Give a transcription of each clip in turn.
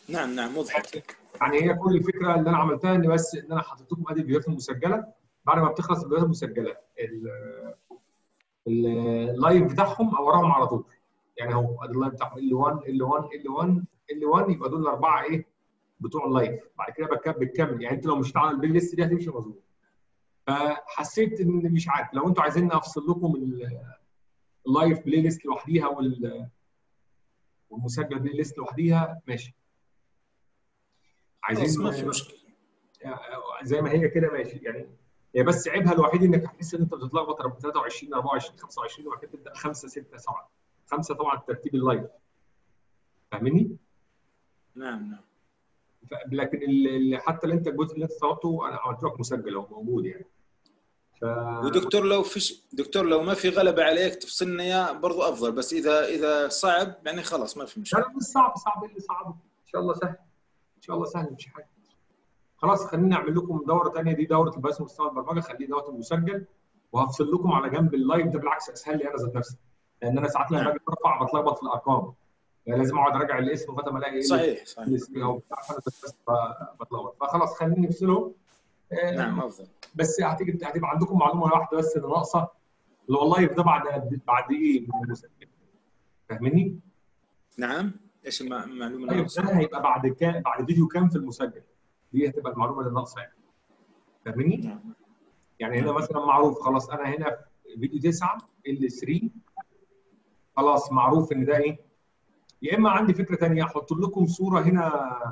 نعم نعم وضحت يعني هي كل الفكره اللي انا عملتها ان بس ان انا حطيت لكم ادي الفيديوهات المسجله بعد ما بتخلص الفيديوهات المسجله ال- ال- اللايف بتاعهم اوراهم على طول يعني هو ادي اللايف بتاعهم ال 1 ال 1 ال 1 ال 1 يبقى دول الاربعه ايه بتوع اللايف بعد كده بك- بتكمل يعني انت لو مش على البلاي ليست دي هتمشي مظبوط فحسيت ان مش عارف لو انتوا عايزين افصل لكم ال- اللايف بلاي ليست لوحديها وال والمسجل بلاي ليست لوحديها ماشي خلاص عايزين ما في مشكله زي ما هي كده ماشي يعني هي بس عيبها الوحيد انك هتحس ان انت بتتلخبط 23 24 25 وبعد كده تبدا 5 6 7 5 طبعا ترتيب اللايف فاهمني؟ نعم نعم ف- لكن ال- ال- حتى اللي انت الجزء اللي انت طلبته انا عملت لك مسجل هو موجود يعني ف ودكتور لو فيش دكتور لو ما في غلبه عليك تفصلنا اياه برضو افضل بس اذا اذا صعب يعني خلاص ما في لا مشكله لا مش صعب صعب إيه اللي صعب ان شاء الله سهل ان شاء الله سهل مش حاجه خلاص خليني اعمل لكم دوره ثانيه دي دوره البحث مستوى البرمجه خليه دوت المسجل وهفصل لكم على جنب اللايف ده بالعكس اسهل لي انا ذات نفسي لان انا ساعات لما نعم. باجي ارفع بتلخبط في الارقام يعني لازم اقعد اراجع الاسم لغايه ما الاقي ايه صحيح صحيح الاسم او بتاع فانا بس ب- بتلخبط فخلاص خليني نفصله آه، نعم افضل بس هتيجي هتبقى عندكم معلومه واحده بس اللي ناقصه اللي هو اللايف ده بعد بعد ايه من المسجل فاهمني؟ نعم ايش المع- المعلومه طيب الناقصه؟ ده هيبقى بعد كام بعد فيديو كام في المسجل دي هتبقى المعلومه اللي ناقصه يعني فاهمني؟ نعم يعني هنا مثلا معروف خلاص انا هنا في فيديو 9 ال 3 خلاص معروف ان ده ايه؟ يا اما عندي فكره ثانيه احط لكم صوره هنا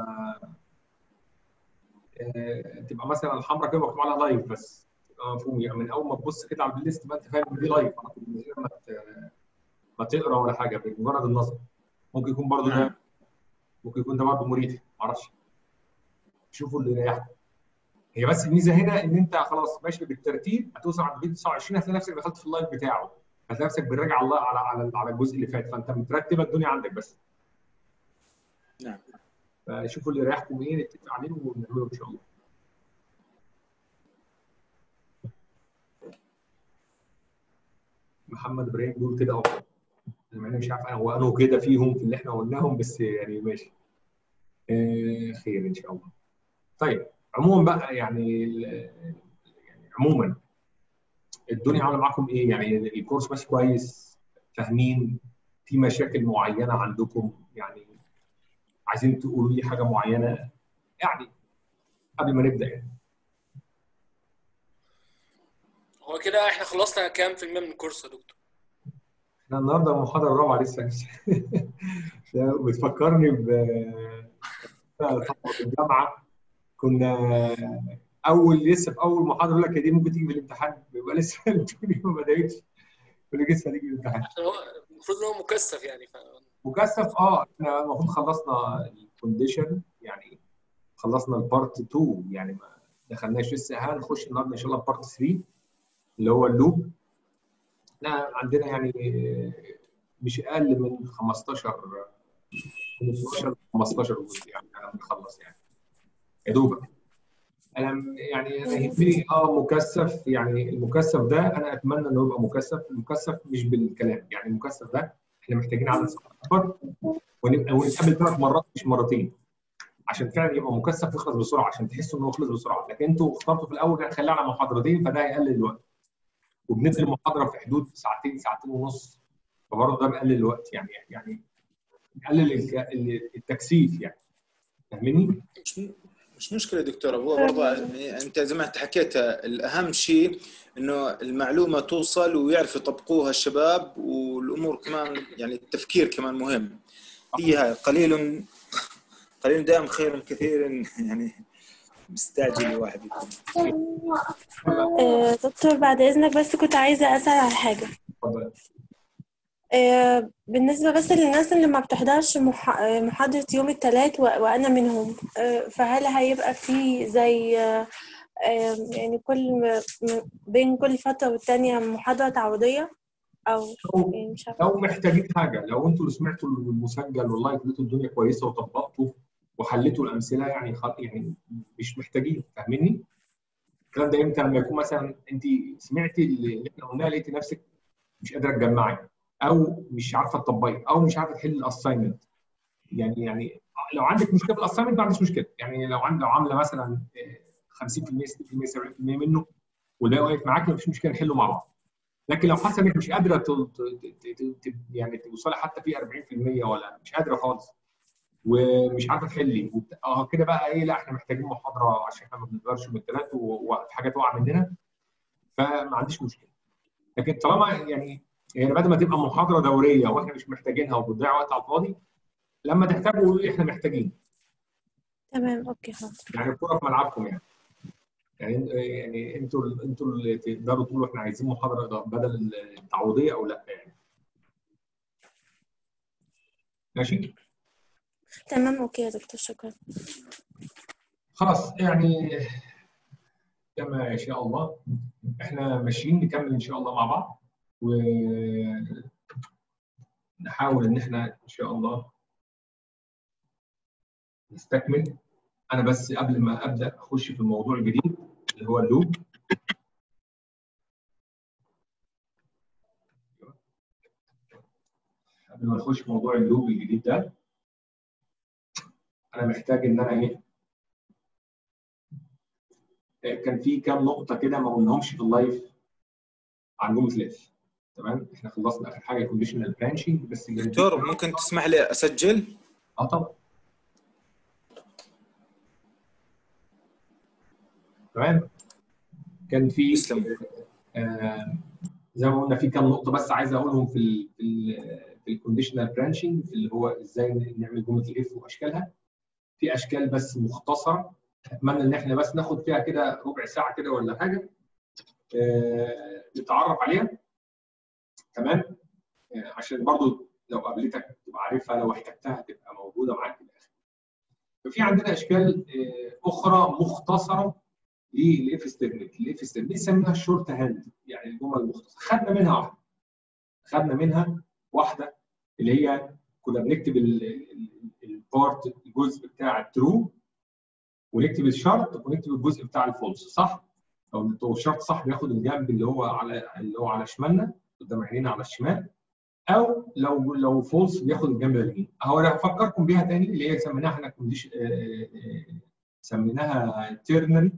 آه، تبقى مثلا الحمراء كده مكتوب عليها لايف بس تبقى مفهوم يعني من اول ما تبص كده على البلاي ليست بقى انت فاهم ان دي لايف على طول من غير ما ت- ما تقرا ولا حاجه بمجرد النظر ممكن يكون برضه نعم. ده ممكن يكون ده برضه مريح معرفش شوفوا اللي يريحكم هي بس الميزه هنا ان انت خلاص ماشي بالترتيب هتوصل عند فيديو 29 هتلاقي نفسك دخلت في اللايف بتاعه هتلاقي نفسك بتراجع على على على, على الجزء اللي فات فانت مترتبه الدنيا عندك بس نعم فشوفوا اللي يريحكم ايه نتفق عليه ونعمله ان شاء الله محمد ابراهيم بيقول كده افضل مع اني مش عارف هو انه كده فيهم في اللي احنا قلناهم بس يعني ماشي آه خير ان شاء الله طيب عموما بقى يعني ال- يعني عموما الدنيا عامله معاكم ايه يعني الكورس ماشي كويس فاهمين في مشاكل معينه عندكم يعني عايزين تقولوا لي حاجه معينه يعني قبل ما نبدا يعني هو كده احنا خلصنا كام في المية من الكورس يا دكتور؟ احنا النهارده المحاضره الرابعه لسه ده بتفكرني ب في الجامعه كنا اول لسه في اول محاضره يقول لك يا دي ممكن تيجي في الامتحان بيبقى لسه الدنيا ما بداتش يقول لك لسه هتيجي في الامتحان عشان هو المفروض ان هو مكثف يعني ف... مكثف اه احنا المفروض خلصنا الكونديشن يعني خلصنا البارت 2 يعني ما دخلناش لسه هنخش النهارده ان شاء الله بارت 3 اللي هو اللوب احنا عندنا يعني مش اقل من 15 من 12 ل 15 جزء يعني انا بنخلص يعني يا دوبك انا يعني انا يهمني اه مكثف يعني المكثف ده انا اتمنى انه يبقى مكثف المكثف مش بالكلام يعني المكثف ده احنا محتاجين عدد ساعات اكبر ونبقى ونتقابل ثلاث مرات مش مرتين عشان فعلا يبقى مكثف يخلص بسرعه عشان تحسوا انه خلص بسرعه لكن انتوا اخترتوا في الاول نخليها على محاضرتين فده هيقلل الوقت وبندي المحاضره في حدود ساعتين ساعتين ونص فبرضه ده بيقلل الوقت يعني يعني بيقلل الك- التكثيف يعني فاهمني؟ مش مش مشكله دكتور هو برضه يعني انت زي ما انت حكيت الاهم شيء انه المعلومه توصل ويعرف يطبقوها الشباب والامور كمان يعني التفكير كمان مهم هي هاي قليل قليل دائما خير من كثير يعني مستعجل الواحد يكون آه، دكتور بعد إذنك بس كنت عايزة أسأل على حاجة اتفضل آه، بالنسبة بس للناس اللي ما بتحضرش مح- آه، محاضرة يوم الثلاث وأنا منهم آه، فهل هيبقى في زي آه، آه، يعني كل م- م- بين كل فترة والتانية محاضرة تعويضية أو يعني مش عارفة لو محتاجين حاجه لو انتوا اللي سمعتوا المسجل والله لقيتوا الدنيا كويسه وطبقتوا وحليتوا الامثله يعني خل... يعني مش محتاجين فاهميني؟ الكلام ده امتى لما يكون مثلا انت سمعتي اللي احنا قلناه لقيتي نفسك مش قادره تجمعي او مش عارفه تطبقي او مش عارفه تحلي الاساينمنت يعني يعني لو عندك مشكله في الاساينمنت ما عنديش مشكله يعني لو عند لو عامله مثلا آه، 50% 60% 70% منه وده واقف معاك مفيش مشكله نحله مع بعض لكن لو حاسه انك مش قادره ت- ت- ت- ت- يعني توصلي حتى في 40% ولا مش قادره خالص ومش عارفه تحلي وبت- اه كده بقى ايه لا احنا محتاجين محاضره عشان احنا ما بنقدرش من الثلاث وفي حاجه تقع مننا فما عنديش مشكله لكن طالما يعني يعني بدل ما تبقى محاضره دوريه واحنا مش محتاجينها وبتضيع وقت على الفاضي لما تحتاجوا قولوا لي احنا محتاجين تمام اوكي حاضر يعني الكوره في ملعبكم يعني يعني يعني انتوا انتوا اللي تقدروا تقولوا احنا عايزين محاضره بدل التعويضيه او لا يعني ماشي تمام اوكي يا دكتور شكرا خلاص يعني كما يشاء الله احنا ماشيين نكمل ان شاء الله مع بعض ونحاول ان احنا ان شاء الله نستكمل انا بس قبل ما ابدا اخش في الموضوع الجديد اللي هو اللوب قبل ما نخش في موضوع اللوب الجديد ده انا محتاج ان انا ايه كان في كام نقطه كده ما قلناهمش في اللايف عن جمله الاف تمام احنا خلصنا اخر حاجه كونديشنال برانشنج بس دكتور ممكن تسمح لي اسجل؟ اه طبعا تمام كان في يسلم آه زي ما قلنا في كام نقطه بس عايز اقولهم في ال في ال في الكونديشنال برانشنج في اللي هو ازاي نعمل جمله الاف واشكالها في اشكال بس مختصره اتمنى ان احنا بس ناخد فيها كده ربع ساعه كده ولا حاجه آه نتعرف عليها تمام آه عشان برضو لو قابلتك تبقى عارفها لو احتجتها تبقى موجوده معاك في الاخر ففي عندنا اشكال آه اخرى مختصره للاف ستيتمنت الاف ستيتمنت بنسميها الشورت هاند يعني الجمل المختصره خدنا منها واحده خدنا منها واحده اللي هي كنا بنكتب البارت الجزء بتاع الترو ونكتب الشرط ونكتب الجزء بتاع الفولس صح؟ لو الشرط صح بياخد الجنب اللي هو على اللي هو على شمالنا قدام عينينا على الشمال او لو لو فولس بياخد الجنب اليمين اهو انا هفكركم بيها تاني اللي هي سميناها احنا كونديشن سميناها تيرنري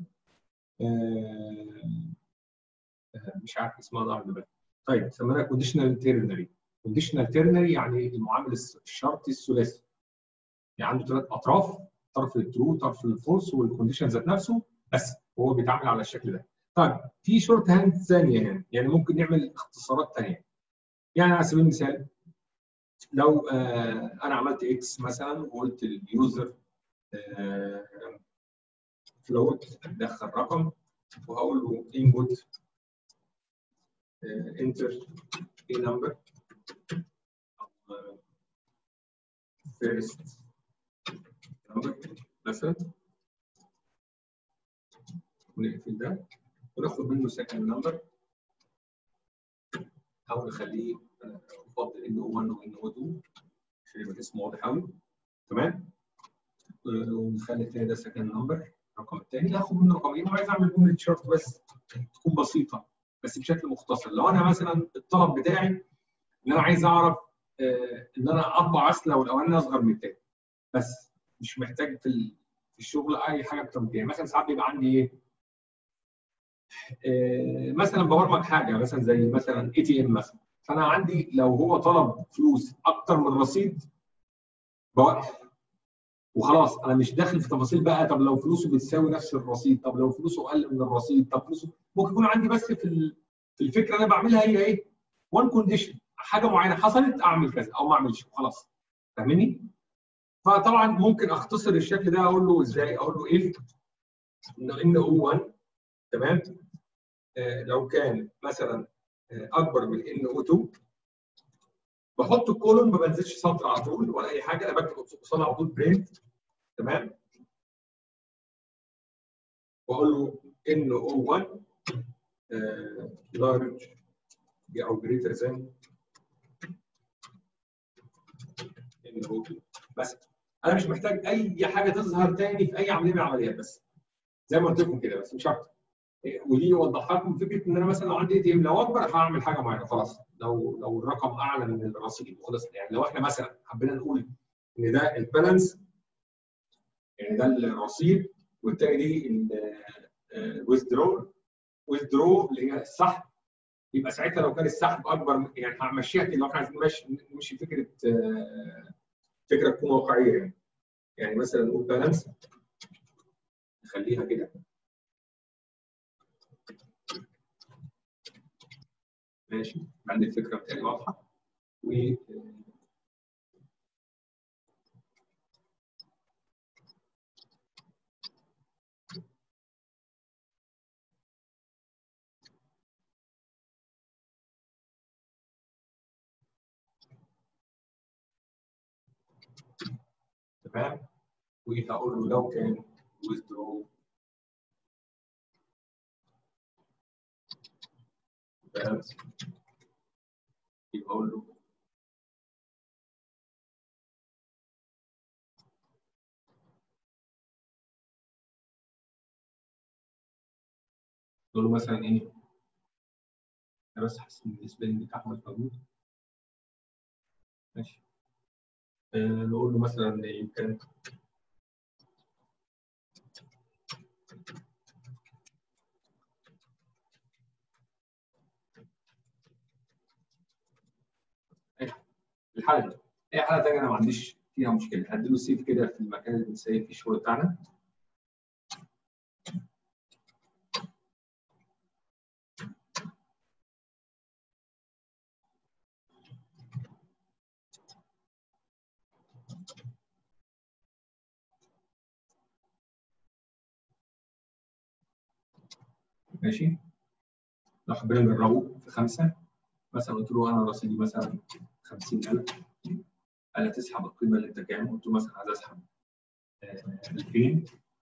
مش عارف اسمها ضاع دلوقتي طيب سميناها كونديشنال تيرنري كونديشنال تيرنري يعني المعامل الشرطي الثلاثي يعني عنده ثلاث اطراف طرف الترو طرف الفولس والكونديشن ذات نفسه بس هو بيتعامل على الشكل ده طيب في شورت هاند ثانيه هنا يعني ممكن نعمل اختصارات ثانيه يعني على سبيل المثال لو آه انا عملت اكس مثلا وقلت لليوزر آه فلوت ادخل رقم وهقول له انبوت انتر اي نمبر فيرست نمبر مثلا ونقفل ده وناخد منه سكند نمبر او نخليه افضل ان هو 1 وان هو 2 عشان يبقى الاسم واضح قوي تمام ونخلي الثاني ده سكند نمبر الرقم الثاني هاخد منه رقمين وعايز اعمل جمله شرط بس تكون بسيطه بس بشكل مختصر لو انا مثلا الطلب بتاعي ان انا عايز اعرف آه ان انا اطبع اصل لو الاولاني اصغر من الثاني بس مش محتاج في في الشغل اي حاجه اكتر من كده مثلا ساعات بيبقى عندي ايه آه مثلا ببرمج حاجه مثلا زي مثلا اي تي ام مثلا فانا عندي لو هو طلب فلوس اكتر من الرصيد بوقف وخلاص انا مش داخل في تفاصيل بقى طب لو فلوسه بتساوي نفس الرصيد طب لو فلوسه اقل من الرصيد طب فلوسه ممكن يكون عندي بس في في الفكره اللي انا بعملها هي ايه؟ وان كونديشن حاجه معينه حصلت اعمل كذا او ما اعملش وخلاص فاهمني؟ فطبعا ممكن اختصر الشكل ده اقول له ازاي؟ اقول له اف ان او 1 تمام؟ آه لو كان مثلا آه اكبر من ان او 2 بحط الكولون ما بنزلش سطر على طول ولا اي حاجه انا بكتب قصادها على طول برنت تمام واقول له ان او 1 لارج او جريتر ذان ان او 2 بس انا مش محتاج اي حاجه تظهر تاني في اي عمليه من العمليات بس زي ما قلت لكم كده بس مش اكتر ودي يوضحها لكم فكره ان انا مثلا لو عندي اي تي ام لو اكبر هعمل حاجه معينه خلاص لو لو الرقم اعلى من الرصيد خلاص يعني لو احنا مثلا حبينا نقول ان ده البالانس يعني ده الرصيد والتاني دي الويزدرو ويزدرو اللي هي السحب يبقى ساعتها لو كان السحب اكبر من- يعني همشيها كده لو احنا عايزين نمشي نمشي فكره آه، فكره تكون واقعيه يعني يعني مثلا نقول بالانس نخليها كده ماشي بعد الفكره بتاعتي واضحه و تمام وهقول له لو كان withdraw balance يبقى اقول له اقول له مثلا ايه انا بس حاسس ان السبيلنج بتاع احمد موجود ماشي آه، نقول له مثلا يمكن الحاله دي اي حاله ثانيه انا ما عنديش فيها مشكله هديله سيف كده في المكان اللي بنسيب فيه الشغل بتاعنا ماشي لو حبينا نجربه في خمسه مثلا قلت له انا رصيدي مثلا 50000 قال تسحب القيمه اللي انت كام قلت له مثلا عايز اسحب آه، 2000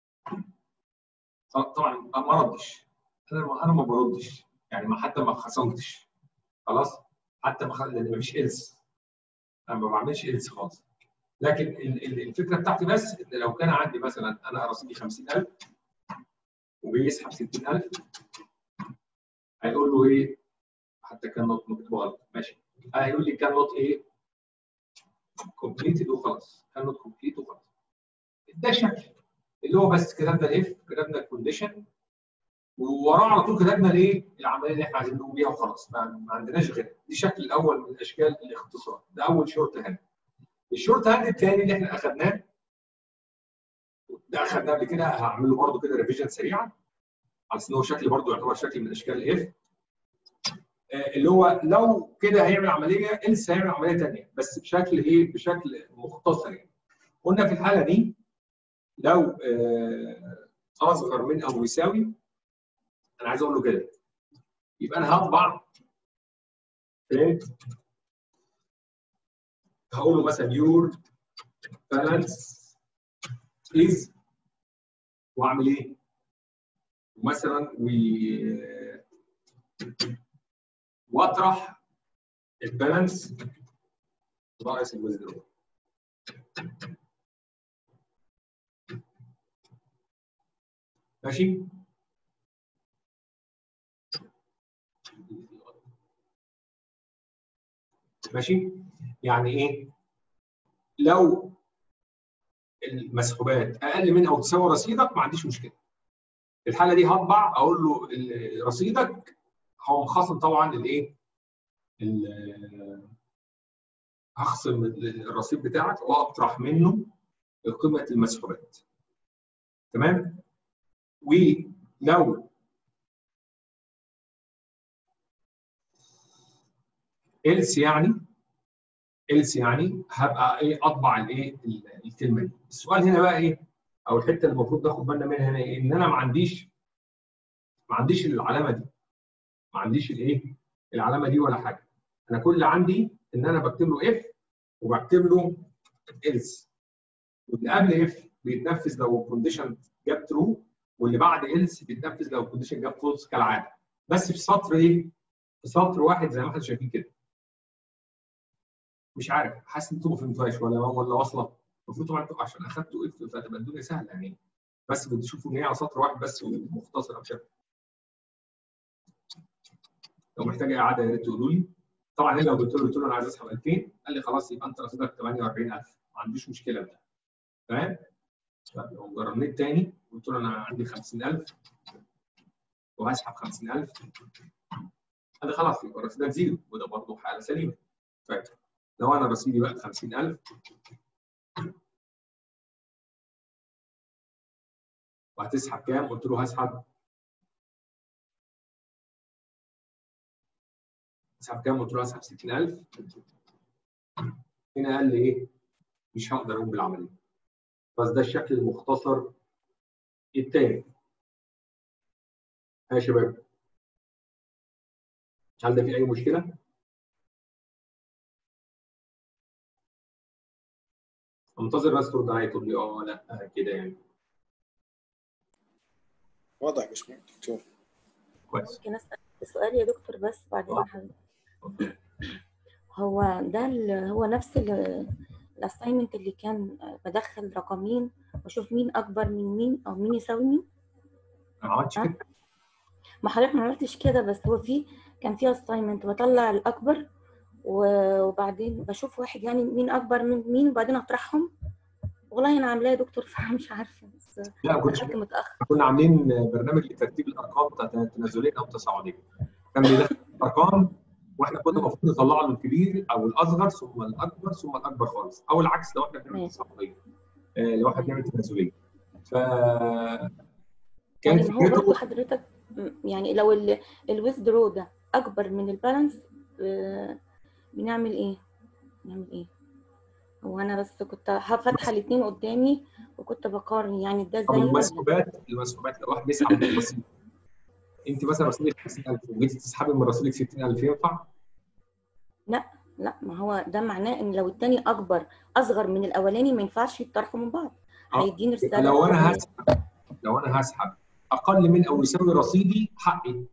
ط- طبعا ما ردش انا ما انا ما بردش يعني ما حتى ما خصمتش خلاص حتى ما خ- لان ما فيش إلس انا ما بعملش إلس خالص لكن ال- ال- الفكره بتاعتي بس ان لو كان عندي مثلا انا رصيدي 50000 وبيسحب 60000 هيقول له ايه حتى كان نوت مكتوب غلط ماشي هيقول لي كان نوت ايه كومبليتد وخلاص كان نوت كومبليت وخلاص ده شكل اللي هو بس كتبنا الاف كتبنا الكونديشن ووراه على طول كتبنا الايه العمليه اللي احنا عايزين نقوم بيها وخلاص ما, ما عندناش غير دي شكل الاول من اشكال الاختصار ده اول شورت هاند الشورت هاند الثاني اللي احنا اخذناه ده اخذناه قبل كده هعمل له برده كده ريفيجن سريعه على ان هو شكل برده يعتبر شكل من اشكال الاف اللي هو لو كده هيعمل عمليه انس هيعمل عمليه ثانيه بس بشكل ايه بشكل مختصر يعني قلنا في الحاله دي لو آه، اصغر من او يساوي انا عايز اقول له كده يبقى انا هطبع print هقول له مثلا your balance is واعمل ايه؟ مثلا و واطرح البالانس ناقص الويزدرو ماشي؟ ماشي؟ يعني ايه؟ لو المسحوبات اقل من او تساوي رصيدك ما عنديش مشكله. في الحاله دي هطبع اقول له ال- رصيدك هو مخصم طبعا الايه؟ ال- هخصم الرصيد بتاعك واطرح منه قيمه المسحوبات. تمام؟ ولو إلس يعني إلس يعني هبقى ايه اطبع الايه ال- الكلمه دي. السؤال هنا بقى ايه؟ او الحته اللي المفروض ناخد بالنا منها هنا ايه؟ ان انا ما عنديش ما عنديش العلامه دي. ما عنديش الايه؟ العلامه دي ولا حاجه. انا كل اللي عندي ان انا بكتب له اف وبكتب له إلس. واللي قبل اف بيتنفذ لو الكونديشن جاب ترو واللي بعد إلس بيتنفذ لو الكونديشن جاب فولس كالعاده. بس في سطر ايه؟ في سطر واحد زي ما احنا شايفين كده. مش عارف حاسس ان انتوا ما فهمتوهاش ولا ولا واصله المفروض طبعا انتوا عشان اخدتوا اف فتبقى الدنيا سهله يعني بس بتشوفوا ان هي على سطر واحد بس ومختصره بشكل لو محتاج اعاده يا ريت تقولوا لي طبعا هنا لو قلت له قلت له انا عايز اسحب 2000 قال لي خلاص يبقى انت رصيدك 48000 ما عنديش مشكله بده تمام طب لو جربناه تاني قلت له انا عندي 50000 وهسحب 50000 هذا خلاص يبقى رصيدك زيرو وده برضه حاله سليمه طيب لو انا رصيدي بقى 50000 وهتسحب كام؟ قلت له هسحب هسحب كام؟ قلت له هسحب 60000 هنا قال لي ايه؟ مش هقدر اقوم بالعمليه بس ده الشكل المختصر الثاني ها يا شباب هل ده في اي مشكله؟ منتظر ناس ترد عليا تقول لي اه لا كده يعني واضح مش دكتور كويس ممكن اسال سؤال يا دكتور بس بعدين آه. حضرتك هو ده ال- هو نفس الاساينمنت اللي كان بدخل رقمين واشوف مين اكبر من مين او مين يساوي مين انا ما عملتش كده ما حضرتك ما عملتش كده بس هو في كان في اساينمنت بطلع الاكبر و- وبعدين بشوف واحد يعني مين اكبر من مين وبعدين اطرحهم والله انا عاملاه يا دكتور فمش عارفه بس لا ما كنتش دخلت متاخر كنا عاملين برنامج لترتيب الارقام بتاعت تنازليه او تصاعديه كان بيدخل ارقام واحنا كنا المفروض نطلع له الكبير او الاصغر ثم الاكبر ثم الاكبر خالص او العكس لو احنا بنعمل تمام. تصاعديه آه، لو احنا بنعمل تنازليه ف كان يعني ما هو برضه فكرته حضرتك م- يعني لو الويثدرو ده اكبر من البالانس آه، بنعمل ايه؟ بنعمل ايه؟ هو انا بس كنت ه- فاتحه الاثنين قدامي وكنت بقارن يعني ده طب زي ولا المسحوبات المسحوبات لو واحد بيسحب من الرصيد انت مثلا رصيدك 50000 وجيتي تسحبي من رصيدك 60000 ينفع؟ لا ما هو ده معناه ان لو التاني اكبر اصغر من الاولاني ما ينفعش يطرحوا من بعض آه. هيديني يبقى رساله لو انا تانية. هسحب لو انا هسحب اقل من او يساوي رصيدي حقي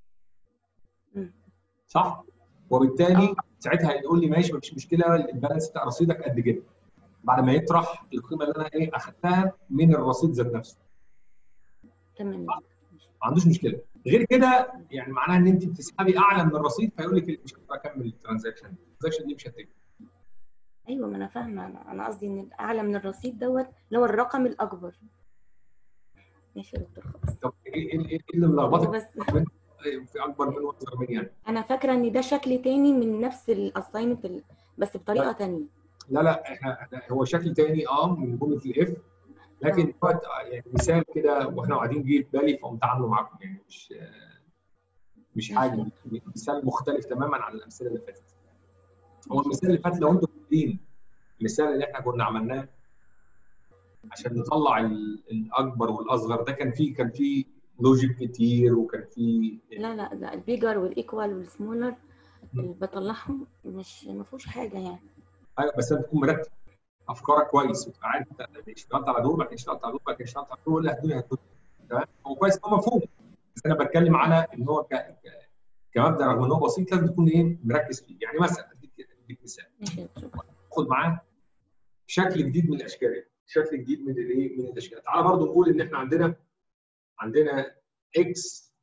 مم. صح؟ وبالتالي آه. ساعتها يقول لي ماشي مفيش مشكله البالانس بتاع رصيدك قد كده بعد ما يطرح القيمه اللي انا ايه اخدتها من الرصيد ذات نفسه تمام ما عندوش مشكله غير كده يعني معناها ان انت بتسحبي اعلى من الرصيد فيقول لك مش هقدر اكمل الترانزاكشن الترانزاكشن دي مش هتكمل ايوه ما انا فاهمه انا انا قصدي ان الاعلى من الرصيد دوت اللي هو الرقم الاكبر ماشي يا دكتور خلاص طب ايه ايه إيه اللي هو ملخبطك بس في اكبر منه واصغر منه يعني انا فاكره ان ده شكل تاني من نفس الاساينمنت بس بطريقه تانية لا لا احنا إحنا- هو شكل تاني اه من جمله الاف لكن هو يعني مثال كده واحنا قاعدين جه في بالي فقمت عامله معاكم يعني مش مش حاجه مثال مختلف تماما عن الامثله اللي فاتت هو المثال اللي فات لو انتم فاكرين المثال اللي احنا كنا عملناه عشان نطلع ال- الاكبر والاصغر ده كان فيه كان فيه لوجيك كتير وكان فيه لا لا لا البيجر والايكوال والسمولر اللي بطلعهم مش ما فيهوش حاجه يعني ايوه بس انت تكون مرتب افكارك كويس وتبقى عارف انت اشتغلت على دول بعد كده اشتغلت على دول بعد كده اشتغلت على دول لا الدنيا هتدوس تمام هو كويس هو مفهوم بس انا بتكلم على ان هو ك... ك... كمبدا رغم ان هو بسيط لازم تكون ايه مركز فيه يعني مثلا اديك اديك مثال ماشي يا دكتور. خد معاه شكل جديد من الاشكال شكل جديد من الايه من الاشكال تعال برضو نقول ان احنا عندنا عندنا اكس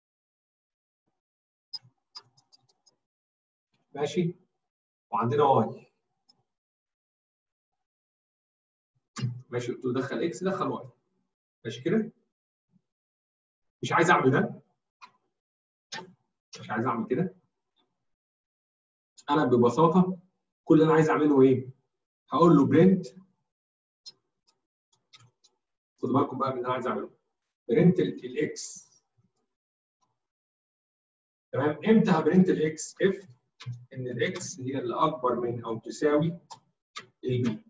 ماشي وعندنا واي ماشي قلت له دخل اكس دخل واي ماشي كده مش عايز اعمل ده مش عايز اعمل كده انا ببساطه كل اللي انا عايز اعمله ايه هقول له برنت خدوا بالكم بقى من اللي انا عايز اعمله برنت الاكس تمام امتى هبرنت الاكس اف ان الاكس هي اللي اكبر من او تساوي البي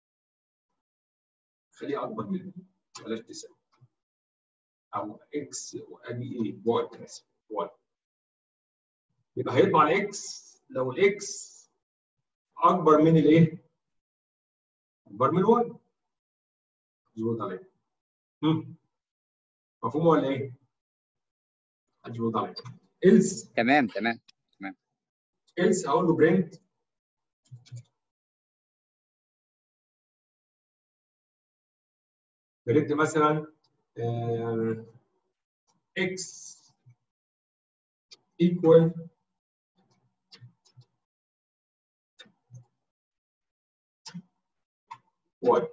خليها اكبر من البي بلاش تساوي او اكس وادي ايه واي اسف واي يبقى هيطبع الاكس لو الاكس اكبر من الايه؟ اكبر من الواي مظبوط عليك هم. مفهوم ولا ايه؟ مظبوط عليك إلس تمام تمام إلس هقول له برنت برنت مثلا اكس equal واي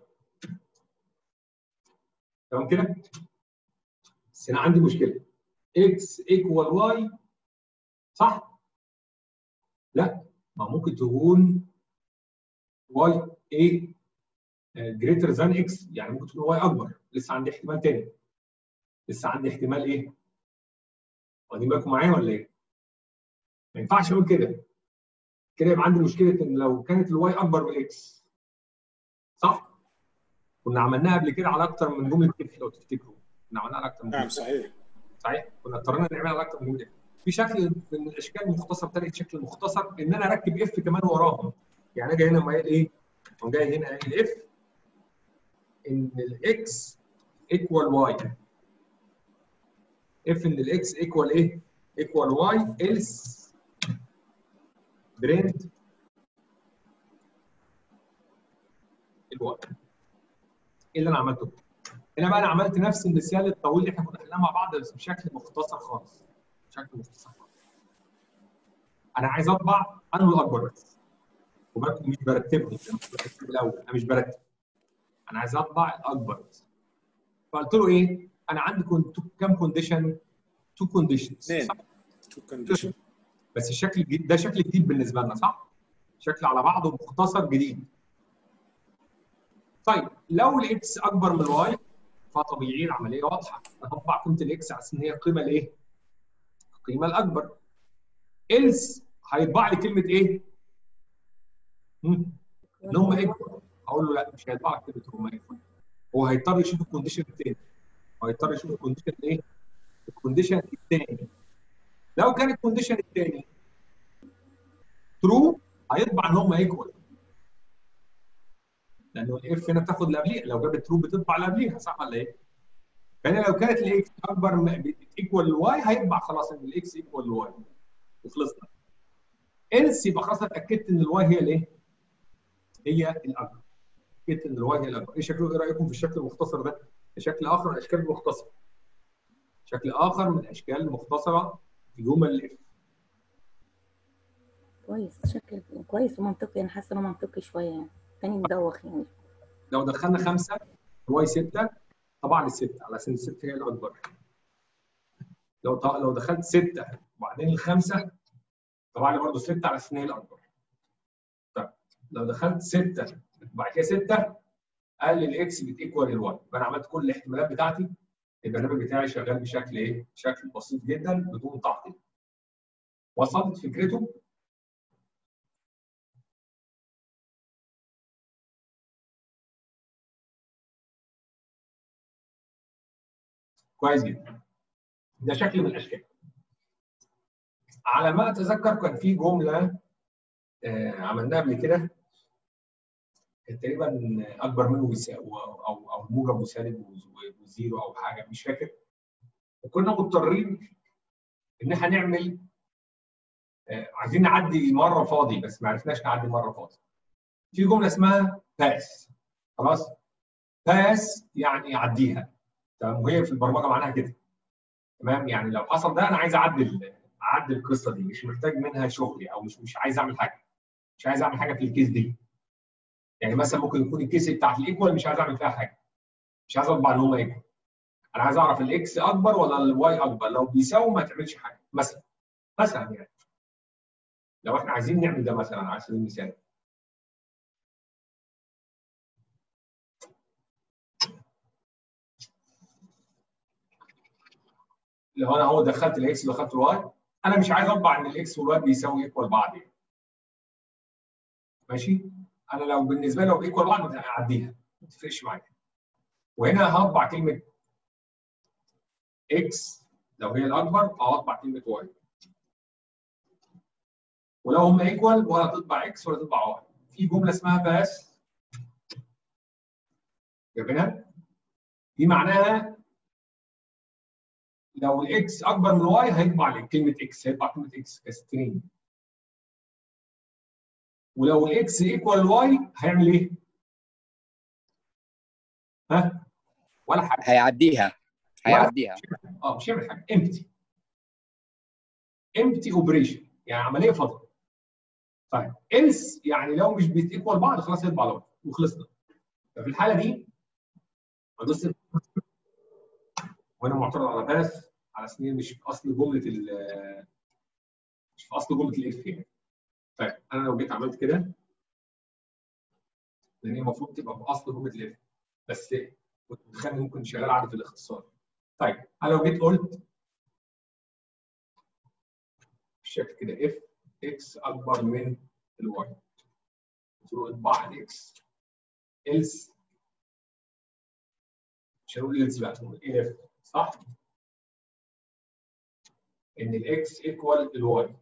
تمام كده؟ بس انا عندي مشكله اكس ايكوال واي صح؟ لا ما ممكن تكون واي ايه جريتر ذان اكس يعني ممكن تكون واي اكبر لسه عندي احتمال تاني لسه عندي احتمال ايه؟ واخدين بالكم معايا ولا ايه؟ ما ينفعش اقول كده كده يبقى عندي مشكله ان لو كانت الواي اكبر من الاكس صح؟ كنا عملناها قبل كده على اكتر من جمله اف لو تفتكروا كنا عملناها على اكتر من نعم جمله صحيح صحيح كنا اضطرينا نعملها على اكتر من جمله في شكل من الاشكال المختصر ثالث شكل مختصر ان انا اركب اف كمان وراهم يعني اجي هنا ما قايل ايه؟ قام جاي هنا قايل اف ان الاكس ايكوال واي اف ان الاكس ايكوال ايه؟ ايكوال واي else برنت الواي ايه اللي انا عملته؟ هنا بقى انا عملت نفس المثال الطويل اللي احنا كنا حلناه مع بعض بس بشكل مختصر خالص بشكل مختصر خالص انا عايز اطبع انه الاكبر بس وبركب مش برتبهم زي ما كنت برتب الاول انا مش برتب انا عايز اطبع الاكبر بس فقلت له ايه؟ انا عندي كنت كام كونديشن؟ تو كونديشنز اثنين تو كونديشن بس الشكل الجديد ده شكل جديد بالنسبه لنا صح؟ شكل على بعضه مختصر جديد. طيب لو الاكس اكبر من الواي فطبيعي العمليه واضحه هطبع قيمه الاكس على اساس ان هي القيمه الايه؟ القيمه الاكبر. إلس هيطبع لي كلمه ايه؟ مم. ان هم ايكوال اقول له لا مش هيطبع لك كلمه هم ايكوال هو هيضطر يشوف الكونديشن الثاني هو هيضطر يشوف الكونديشن ايه؟ الكونديشن الثاني لو كان الكونديشن الثاني ترو هيطبع ان هم ايكوال لانه الاف هنا بتاخد اللي قبليها لو جابت ترو بتطبع اللي قبليها صح ولا ايه؟ فهنا لو كانت الاكس اكبر ايكوال لواي هيطبع خلاص ان الاكس ايكوال لواي وخلصنا إلس يبقى خلاص اتاكدت ان الواي هي الايه؟ هي الاكبر اتاكدت ان الواي هي الاكبر ايه شكله ايه رايكم في الشكل المختصر ده؟ شكل اخر من الاشكال المختصره شكل اخر من الاشكال المختصره في جمل الاف كويس شكل كويس ومنطقي انا حاسه انه منطقي شويه يعني تاني مدوخ يعني لو دخلنا خمسه الواي 6 طبعا السته على اساس ان السته هي الاكبر لو ط- لو دخلت سته وبعدين الخمسه طبعا لي برضه سته على اساس ان هي الاكبر طيب لو دخلت سته وبعد كده سته قال الاكس بتيكوال الواي يبقى انا عملت كل الاحتمالات بتاعتي البرنامج بتاعي شغال بشكل ايه؟ بشكل بسيط جدا بدون تعقيد. وصلت فكرته؟ كويس جدا. ده شكل من الاشكال. على ما اتذكر كان في جمله آه، عملناها قبل كده كان تقريبا اكبر منه بيساوي او او موجب وسالب وزيرو او حاجه مش فاكر وكنا مضطرين ان احنا نعمل آه، عايزين نعدي مره فاضي بس ما عرفناش نعدي مره فاضي في جمله اسمها باس خلاص باس يعني عديها تمام وهي في البرمجه معناها كده تمام يعني لو حصل ده انا عايز اعدل اعدل القصه دي مش محتاج منها شغلي او مش مش عايز اعمل حاجه مش عايز اعمل حاجه في الكيس دي يعني مثلا ممكن يكون الكيس بتاعت الايكوال مش عايز اعمل فيها حاجه مش عايز اطبع ان هم ايكوال انا عايز اعرف الاكس اكبر ولا الواي اكبر لو بيساووا ما تعملش حاجه مثلا مثلا يعني لو احنا عايزين نعمل ده مثلا على سبيل المثال لو انا هو دخلت الاكس ودخلت الواي انا مش عايز اطبع ان الاكس والواي بيساوي ايكوال بعض يعني. ماشي انا لو بالنسبه لي لو ايكوال بعض اعديها ما تفرقش معايا وهنا هطبع كلمه اكس لو هي الاكبر او اطبع كلمه واي ولو هم ايكوال ولا تطبع اكس ولا تطبع واي في جمله اسمها باس جايبينها دي معناها لو الاكس اكبر من الواي هيطبع كلمه اكس هيطبع كلمه اكس كسترين ولو الاكس ايكوال الواي هيعمل ايه؟ ها؟ ولا حاجه هيعديها هيعديها اه مش هيعمل حاجه امتي امتي اوبريشن يعني عمليه فاضيه طيب إلس يعني لو مش بيتيكوال بعض خلاص يطبع الواي وخلصنا ففي الحاله دي ادوس وانا معترض على باس على سنين مش في اصل جمله ال مش في اصل جمله الاف يعني طيب انا لو جيت عملت كده لان هي المفروض تبقى في اصل جمله الاف بس كنت متخيل ممكن شغال عادي في الاختصار طيب انا لو جيت قلت بالشكل كده اف اكس اكبر من الواي قلت له اطبع الاكس else مش هنقول else بقى هنقول if صح؟ ان الاكس ايكوال الواي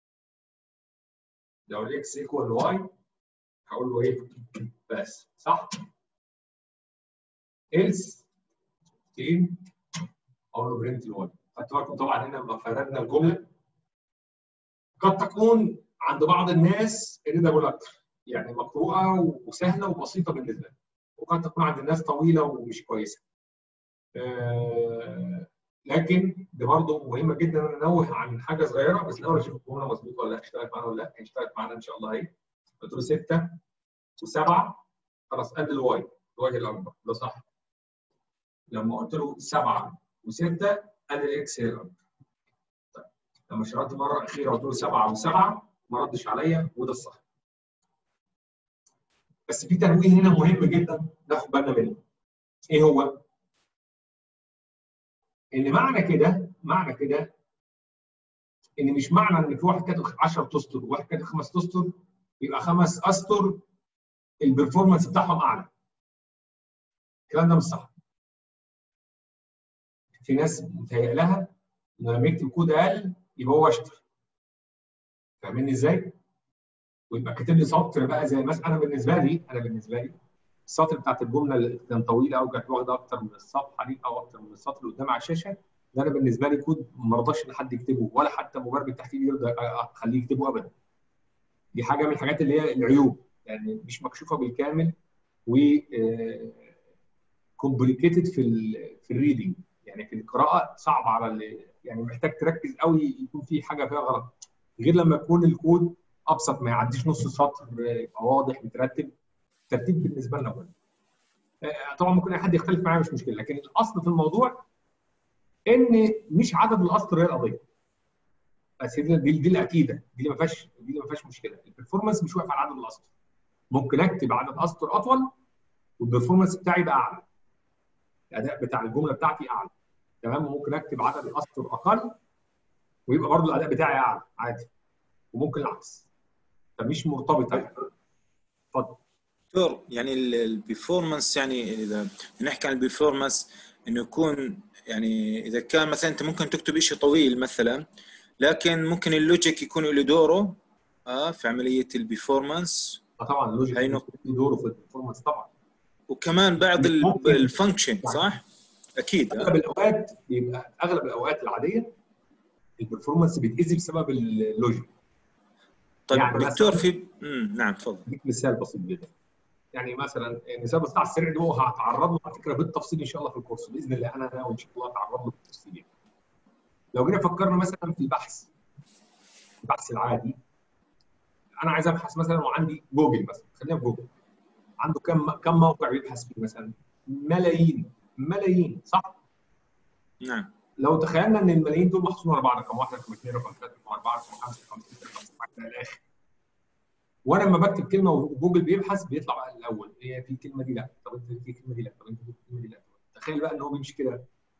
لو الاكس ايكوال الواي هقول له ايه؟ بس صح؟ else تين اقول له برنت الواي خدتوا بالكم طبعا هنا لما فردنا الجمله قد تكون عند بعض الناس ريدابل اكتر يعني مقروءه وسهله وبسيطه بالنسبه لهم وقد تكون عند الناس طويله ومش كويسه. آه لكن دي برضه مهمه جدا ان ننوه عن حاجه صغيره بس الاول اشوف الجمله مظبوطه ولا لا اشتغلت معانا ولا لا اشتغلت معانا ان شاء الله اهي قلت له 6 و7 خلاص قد الواي الواي هي الاكبر ده صح. لما قلت له 7 و6 قد الاكس هي الاكبر. طيب لما اشتغلت مره اخيره قلت له 7 و7 ما ردش عليا وده الصح. بس في تنويه هنا مهم جدا ناخد بالنا منه. ايه هو؟ ان معنى كده معنى كده ان مش معنى ان في واحد كاتب 10 اسطر وواحد كاتب 5 اسطر يبقى خمس اسطر البرفورمانس بتاعهم اعلى. الكلام ده مش صح. في ناس متهيأ لها انه لما يكتب كود اقل يبقى هو اشطر. فاهميني ازاي؟ ويبقى كاتب لي سطر بقى زي مثلا انا بالنسبه لي انا بالنسبه لي السطر بتاعت الجمله اللي كان طويله او كانت واخده اكتر من الصفحه دي او اكتر من السطر اللي قدام على الشاشه ده انا بالنسبه لي كود ما رضاش ان حد يكتبه ولا حتى مبرمج التحليل يرضى اخليه يكتبه ابدا. دي حاجه من الحاجات اللي هي العيوب يعني مش مكشوفه بالكامل و كومبليكيتد في ال في الريدنج يعني في القراءه صعب على اللي يعني محتاج تركز قوي يكون في حاجه فيها غلط غير لما يكون الكود ابسط ما يعديش نص سطر يبقى واضح مترتب ترتيب بالنسبه لنا مهم. طبعا ممكن اي حد يختلف معايا مش مشكله لكن الاصل في الموضوع ان مش عدد الاسطر هي القضيه. بس دي دي, دي الاكيده دي اللي ما فيهاش دي اللي ما فيهاش مشكله البرفورمانس مش واقف على عدد الاسطر. ممكن اكتب عدد اسطر اطول والبرفورمانس بتاعي يبقى اعلى. الاداء بتاع الجمله بتاعتي اعلى. تمام ممكن اكتب عدد الاسطر اقل ويبقى برضه الاداء بتاعي اعلى عادي. وممكن العكس. فمش مرتبطه اتفضل دكتور يعني البرفورمانس يعني اذا نحكي عن البرفورمانس انه يكون يعني اذا كان مثلا انت ممكن تكتب شيء طويل مثلا لكن ممكن اللوجيك يكون له دوره اه في عمليه البرفورمانس اه طبعا اللوجيك هي له نقطة. دوره في البرفورمانس طبعا وكمان بعض ال- ممكن. الفانكشن صح؟ اكيد آه. اغلب الاوقات بيبقى اغلب الاوقات العاديه البرفورمانس بيتاذي بسبب اللوجيك طيب يعني دكتور مثلاً- في مم. نعم تفضل اديك مثال بسيط جدا يعني مثلا المثال بتاع السريع ده هو هتعرض له على فكره بالتفصيل ان شاء الله في الكورس باذن الله انا ناوي ان شاء الله اتعرض له بالتفصيل يعني. لو جينا فكرنا مثلا في البحث البحث العادي انا عايز ابحث مثلا وعندي جوجل مثلا خلينا في جوجل عنده كم كم موقع يبحث فيه مثلا ملايين ملايين صح؟ نعم لو تخيلنا ان الملايين دول محصورين على بعض رقم واحد رقم اثنين رقم ثلاثه رقم اربعه رقم خمسه رقم سته رقم سبعه الى الاخر وانا لما بكتب كلمه وجوجل بيبحث بيطلع بقى الاول هي في الكلمه دي لا طب انت في الكلمه دي لا طب انت في الكلمه دي لا تخيل بقى ان هو بيمشي كده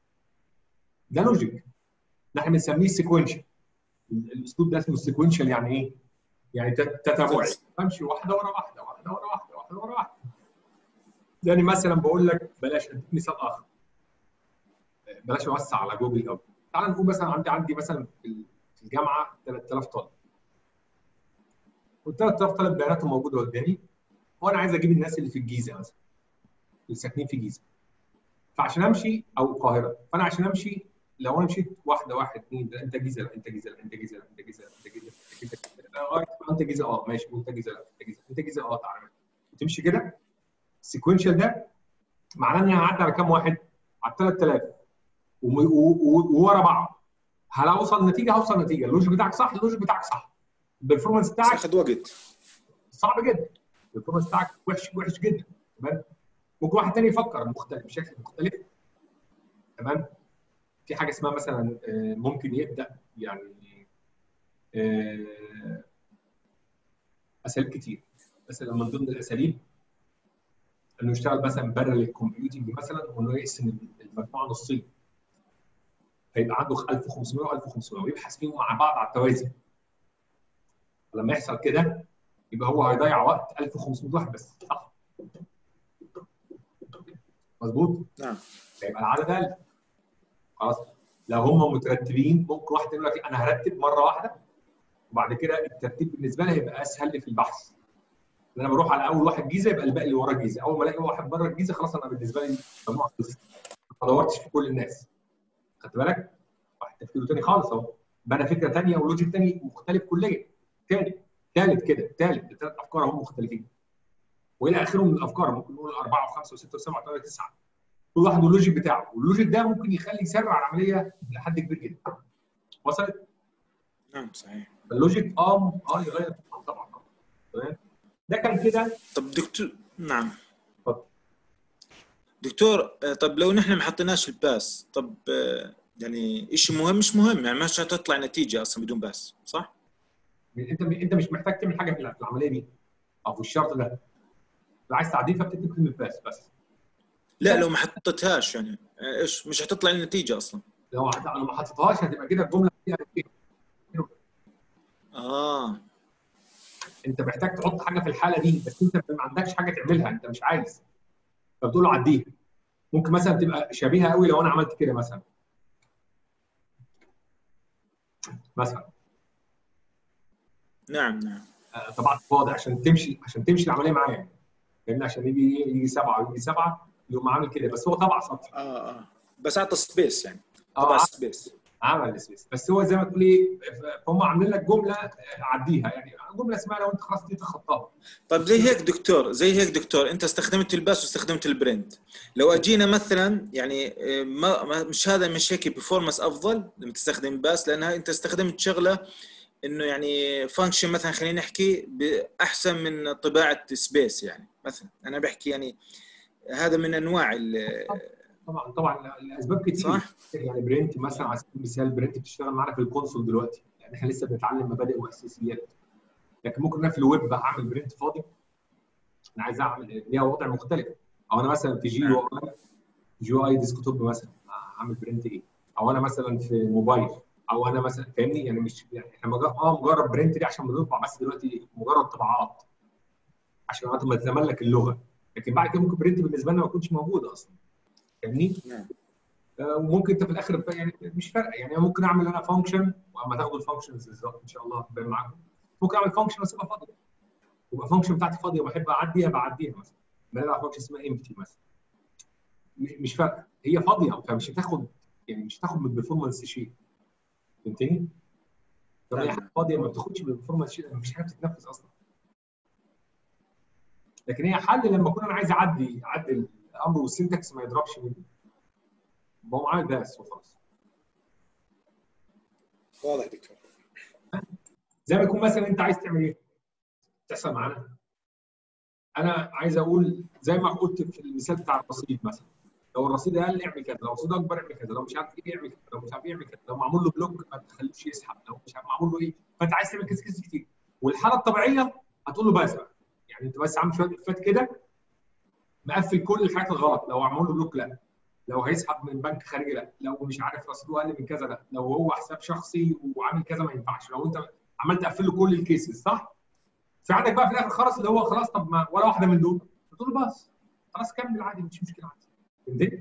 ده لوجيك ده احنا بنسميه سيكونشال الاسلوب ده اسمه سيكونشال يعني ايه؟ يعني تت- تتابعي بمشي واحده ورا واحده واحده ورا واحده واحده ورا واحده يعني مثلا بقول لك بلاش اديك مثال اخر بلاش اوسع على جوجل قوي تعال نقول مثلا عندي عندي مثلا في في الجامعه 3000 طالب وال 3000 طالب بياناتهم موجوده قدامي وانا عايز اجيب الناس اللي في الجيزه مثلا اللي ساكنين في الجيزه فعشان امشي او القاهره فانا عشان امشي لو انا مشيت واحده واحد اثنين ده انت جيزه لا انت جيزه لا انت جيزه لا انت جيزه لا انت جيزه انت جيزه لغايه ما انت جيزه اه ماشي وانت جيزه لا انت جيزه انت جيزه اه تعالى وتمشي كده السيكونشال ده معناه اني هعدي على كام واحد؟ على 3000 وم- و- و- وورا بعض هل اوصل نتيجه هوصل نتيجه اللوجيك بتاعك صح اللوجيك بتاعك صح البرفورمانس بس بتاعك اخذ وقت صعب جدا البرفورمانس بتاعك وحش وحش جدا تمام ممكن واحد تاني يفكر مختلف بشكل مختلف تمام في حاجه اسمها مثلا آه، ممكن يبدا يعني آه، اساليب كتير مثلا من ضمن الاساليب انه يشتغل مثلا بارل الكمبيوتنج مثلا وانه يقسم المجموعه نصين فيبقى عنده 1500 و1500 ويبحث فيهم مع بعض على التوازي لما يحصل كده يبقى هو هيضيع وقت 1500 واحد بس صح مظبوط نعم فيبقى العدد اقل خلاص لو هم مترتبين ممكن واحد يقول لك انا هرتب مره واحده وبعد كده الترتيب بالنسبه لي هيبقى اسهل لي في البحث لان انا بروح على اول واحد جيزه يبقى الباقي اللي وراه جيزه اول ما الاقي واحد بره الجيزه خلاص انا بالنسبه لي مجموعه صفر ما دورتش في كل الناس خدت بالك؟ واحد تفكيره تاني خالص اهو بنى فكره تانيه ولوجيك تاني مختلف كليا تاني ثالث كده ثالث الثلاث افكار هم مختلفين والى اخره من الافكار ممكن نقول اربعه وخمسه وسته وسبعه وثمانيه وتسعه كل واحد واللوجيك بتاعه واللوجيك ده ممكن يخلي يسرع العمليه لحد كبير جدا وصلت؟ نعم صحيح اللوجيك اه اه يغير طبعا طبعا تمام ده كان كده طب دكتور نعم اتفضل. دكتور آه، طب لو نحن ما حطيناش الباس طب آه، يعني شيء مهم مش مهم يعني مش هتطلع نتيجه اصلا بدون باس صح؟ انت انت مش محتاج تعمل حاجه في العمليه دي او في الشرط ده لو عايز تعديل فبتكتب كلمه باس بس لا لو ما حطيتهاش يعني آه، ايش مش هتطلع النتيجه اصلا لو لو ما حطيتهاش هتبقى كده الجمله فيها إيه؟ اه انت محتاج تحط حاجه في الحاله دي بس انت ما عندكش حاجه تعملها انت مش عايز فبتقول له عديها ممكن مثلا تبقى شبيهه قوي لو انا عملت كده مثلا مثلا نعم نعم آه، طبعا فاضي عشان تمشي عشان تمشي العمليه معايا فاهمني عشان يجي يجي سبعه ويجي سبعه يقوم عامل كده بس هو طبع سطر اه اه بس اعطى سبيس يعني اه طبعا سبيس عمل سبيس بس هو زي ما تقول ايه هم عاملين لك جمله آه، عديها يعني جمله اسمها لو انت خلاص دي تخطاها طيب زي هيك دكتور زي هيك دكتور انت استخدمت الباس واستخدمت البرنت لو اجينا مثلا يعني آه، ما ما- مش هذا مش هيك بيرفورمانس افضل لما تستخدم باس لانها انت استخدمت شغله انه يعني فانكشن مثلا خلينا نحكي باحسن من طباعه سبيس يعني مثلا انا بحكي يعني هذا من انواع ال- طبعا طبعا الاسباب كتير صح؟ يعني برنت مثلا على سبيل المثال برنت بتشتغل معانا في الكونسول دلوقتي يعني احنا لسه بنتعلم مبادئ واساسيات لكن ممكن انا في الويب اعمل برنت فاضي انا عايز اعمل ليها وضع مختلف او انا مثلا في جي يو اي جي يو اي ديسكتوب مثلا اعمل برنت ايه او انا مثلا في موبايل او انا مثلا فاهمني يعني مش يعني احنا مجرد اه مجرد برنت دي عشان بنطبع بس دلوقتي مجرد طبعات عشان وقت ما تتملك اللغه لكن بعد كده ممكن برنت بالنسبه لنا ما يكونش موجود اصلا فاهمني؟ نعم. آه، وممكن انت في الاخر ب- يعني مش فارقه يعني ممكن اعمل انا فانكشن واما تاخدوا الفانكشنز بالظبط ان شاء الله هتبان معاكم ممكن اعمل فانكشن واسيبها فاضيه يبقى الفانكشن بتاعتي فاضيه وبحب اعديها بعديها مثلا بلعب فانكشن اسمها امتي مثلا مش مش فارقه هي فاضيه فمش هتاخد يعني مش هتاخد من البرفورمانس شيء فهمتني؟ طب هي نعم. حاجه فاضيه ما بتاخدش من البرفورمانس شيء مفيش حاجه بتتنفذ اصلا لكن هي حل لما اكون انا عايز اعدي اعدل الامر والسنتكس ما يضربش مني بقوم عامل بس وخلاص واضح دكتور زي ما يكون مثلا انت عايز تعمل ايه؟ تحصل معانا انا عايز اقول زي ما قلت في المثال بتاع الرصيد مثلا لو الرصيد اقل اعمل كذا لو الرصيد اكبر اعمل كذا لو مش عارف ايه اعمل كذا لو مش عارف ايه اعمل كذا لو معمول له بلوك ما تخليش يسحب لو مش عارف معمول له ايه فانت عايز تعمل كذا كذا كتير والحاله الطبيعيه هتقول له بس بقى يعني انت بس عامل شويه افات كده مقفل كل الحاجات الغلط لو معمول له بلوك لا لو هيسحب من بنك خارجي لا لو مش عارف رصيده اقل من كذا لا لو هو حساب شخصي وعامل كذا ما ينفعش لو انت عمال تقفل له كل الكيسز صح؟ في عندك بقى في الاخر خلاص اللي هو خلاص طب ما ولا واحده من دول تقول له بس خلاص كمل عادي مش مشكله عادي فهمتني؟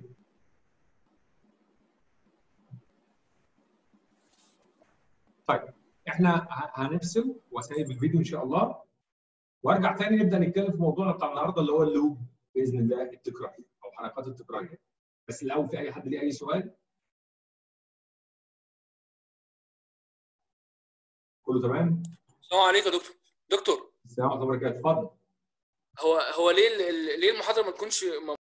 طيب احنا ه- هنفصل واسيب الفيديو ان شاء الله وارجع تاني نبدا نتكلم في موضوعنا بتاع النهارده اللي هو اللوب باذن الله التكراري او حلقات التكراريه بس الاول في اي حد ليه اي سؤال؟ كله تمام؟ السلام عليكم يا دكتور دكتور السلام عليكم ورحمه الله وبركاته اتفضل هو هو ليه ال- ال- ليه المحاضره ما تكونش